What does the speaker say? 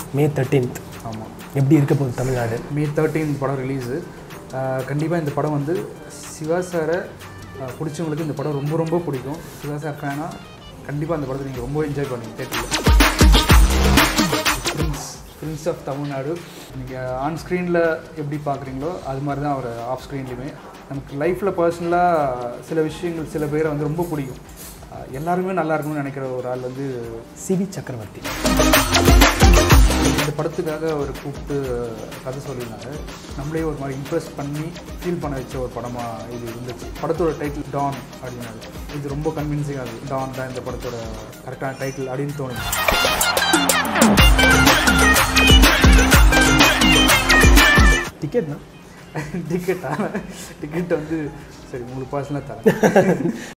மே thirteenth ஆமாம் எப்படி இருக்க போகுது தமிழ்நாடு மே தேர்ட்டீன் படம் ரிலீஸு கண்டிப்பாக இந்த படம் வந்து சிவா சாரை ஆஹ், பிடிச்சவங்களுக்கு இந்த படம் ரொம்ப ரொம்ப பிடிக்கும் சிவா சார் ஃபேனாக கண்டிப்பாக அந்த படத்தை நீங்கள் ரொம்ப என்ஜாய் பண்ணுங்க தேட்டரில் பிரின்ஸ் பிரின்ஸ் ஆஃப் தமிழ்நாடு நீங்கள் ஆன் ஸ்க்ரீனில் எப்படி பார்க்குறீங்களோ அது மாதிரி தான் அவர் ஆஃப் ஸ்க்ரீன்லையுமே நமக்கு லைஃப்பில் பர்சனலாக சில விஷயங்கள் சில பேரை வந்து ரொம்ப பிடிக்கும் ஆஹ், எல்லாருமே நல்லா இருக்கணும்னு நினைக்கிற ஒரு ஆள் வந்து சிவி சக்கரவர்த்தி இந்த படத்துக்காக அவர் கூப்பிட்டு கதை சொல்லியிருந்தாங்க நம்மளே ஒரு மாதிரி இம்ப்ரெஸ் பண்ணி ஃபீல் பண்ண வச்ச ஒரு படமாக இது இருந்துச்சு படத்தோட டைட்டில் டான் அப்படின்னாரு இது ரொம்ப கன்வின்சிங்காக இருக்குது டான் தான் இந்த படத்தோட கரெக்டான டைட்டில் அப்படின்னு தோணுது டிக்கெட்னா டிக்கெட்டா டிக்கெட் வந்து சரி உங்களுக்கு பர்சனலாக தரேன்